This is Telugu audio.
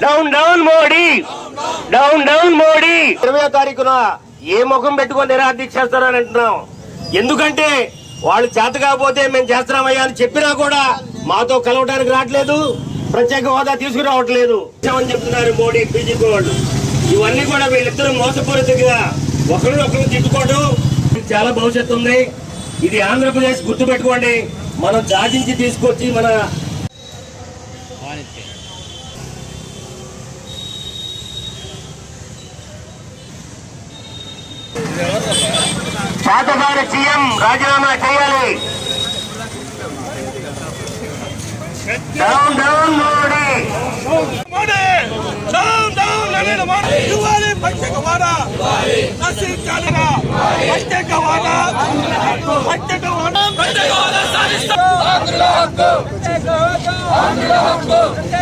down down Modi down down Modi ఇరవై తారీఖున ఏ ముఖం పెట్టుకొని నిరాదీక్ష చేస్తారని అంటున్నాం ఎందుకంటే వాళ్ళు చేత కాకపోతే మేము చేస్తున్నామయ్యా అని చెప్పినా కూడా మాతో కలవడానికి రావట్లేదు ప్రత్యేక హోదా తీసుకురావట్లేదు అని చెప్తున్నారు మోడీ బీజేపీ వాళ్ళు ఇవన్నీ కూడా వీళ్ళిద్దరూ మోసపూరితంగా ఒకరినొకరు తిట్టుకోవడం ఇది చాలా భవిష్యత్తు ఉంది ఇది ఆంధ్రప్రదేశ్ గుర్తు పెట్టుకోండి మనం జాతించి తీసుకొచ్చి మన శాతగారి సీఎం రాజీనామా చేయాలి down down Modi Modi down down Narendra Modi ఇవ్వాలి ప్రత్యేక హోదా నశించాలిగా ప్రత్యేక హోదా ప్రత్యేక హోదా ప్రత్యేక హోదా సాధిస్తాం